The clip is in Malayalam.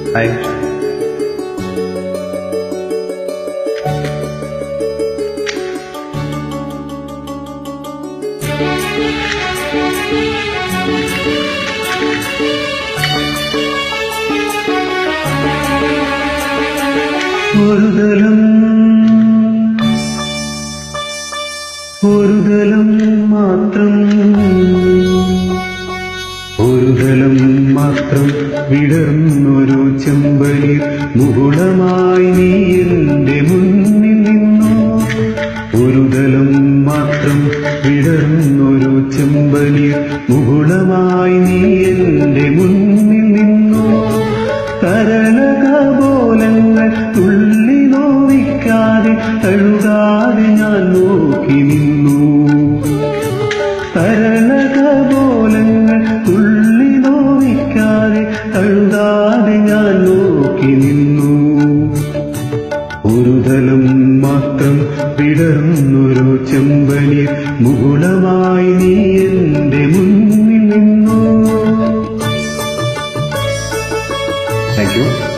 ഹായ് ഒരുതലം ഒരുതലം മാത്രം ഒരുതലം മാത്രം വിടർന്നൊരു ചെമ്പനീർ മുകുളമായി നീ എന്റെ മുന്നിൽ നിന്നു ഒരുതലം മാത്രം വിടർന്നൊരു ചെമ്പനീർ മുകുളമായി നീ എന്റെ മുന്നിൽ നിന്നു തരളകപോലങ്ങൾ തുള്ളി നോവിക്കാതെ തഴുകാതെ ഞാൻ നോക്കി നിന്നു തരളകപോലങ്ങൾ തുള്ളി നോവിക്കാതെ തഴുകാതെ ഞാൻ നോക്കി നിന്നു ഒരുതലം മാത്രം വിടർന്നൊരു ചെമ്പനി മുകുളമായി നീ എന്റെ മുന്നിൽ നിന്നു താങ്ക് യു